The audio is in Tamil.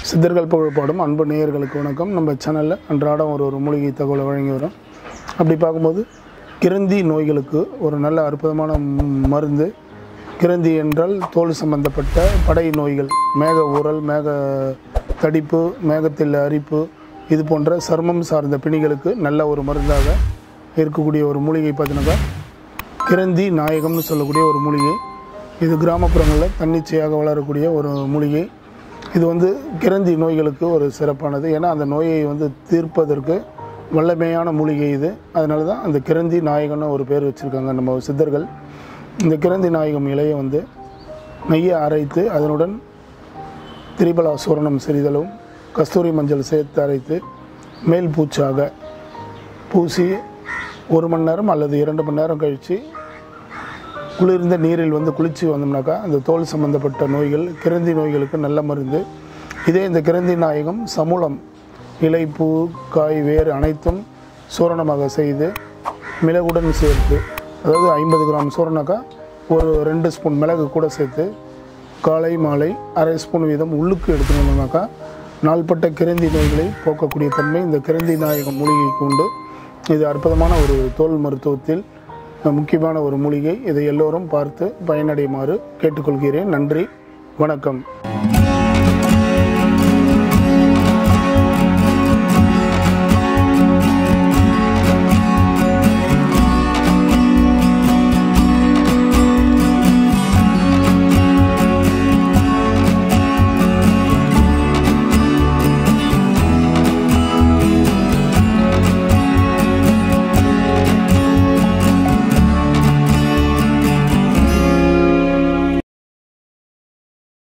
சித்தர்கள் புகழ்பாடும் அன்பு நேயர்களுக்கு வணக்கம் நம்ம சேனலில் அன்றாடம் ஒரு ஒரு மூலிகை தகவலை வழங்கி வரோம் அப்படி பார்க்கும்போது கிரந்தி நோய்களுக்கு ஒரு நல்ல அற்புதமான ம்- மருந்து கிரந்தி என்றால் தோல் சம்பந்தப்பட்ட படை நோய்கள் மேக ஊறல் மேக தடிப்பு மேகத்தில் அரிப்பு இது போன்ற சர்மம் சார்ந்த பிணிகளுக்கு நல்ல ஒரு மருந்தாக இருக்கக்கூடிய ஒரு மூலிகை பார்த்தீங்கன்னாக்கா கிரந்தி நாயகம்னு சொல்லக்கூடிய ஒரு மூலிகை இது கிராமப்புறங்களில் தன்னிச்சையாக வளரக்கூடிய ஒரு மூலிகை இது வந்து கிரந்தி நோய்களுக்கு ஒரு சிறப்பானது ஏன்னா அந்த நோயை வந்து தீர்ப்பதற்கு வல்லமையான மூலிகை இது அதனால தான் அந்த கிரந்தி நாயகம்னு ஒரு பேர் வச்சுருக்காங்க நம்ம சித்தர்கள் இந்த கிரந்தி நாயகம் இலையை வந்து நெய்யை அரைத்து அதனுடன் திரிபலா சூரணம் சிறிதளவும் கஸ்தூரி மஞ்சள் சேர்த்து அரைத்து மேல் பூச்சாக பூசி ஒரு மணி நேரம் அல்லது இரண்டு மணி நேரம் கழித்து குளிர்ந்த நீரில் வந்து குளித்து வந்தோம்னாக்கா அந்த தோல் சம்பந்தப்பட்ட நோய்கள் கிரந்தி நோய்களுக்கு நல்ல மருந்து இதே இந்த கிரந்தி நாயகம் சமூலம் இலை பூ காய் வேர் அனைத்தும் சூரணமாக செய்து மிளகுடன் சேர்த்து அதாவது ஐம்பது கிராம் சூரணாக்கா ஒரு ரெண்டு ஸ்பூன் மிளகு கூட சேர்த்து காலை மாலை அரை ஸ்பூன் வீதம் உள்ளுக்கு எடுத்துனோம்னாக்கா நாள்பட்ட கிரந்தி நோய்களை போக்கக்கூடிய தன்மை இந்த கிரந்தி நாயகம் மூலிகைக்கு உண்டு இது அற்புதமான ஒரு தோல் மருத்துவத்தில் முக்கியமான ஒரு மூலிகை இதை எல்லோரும் பார்த்து பயனடையுமாறு கேட்டுக்கொள்கிறேன் நன்றி வணக்கம்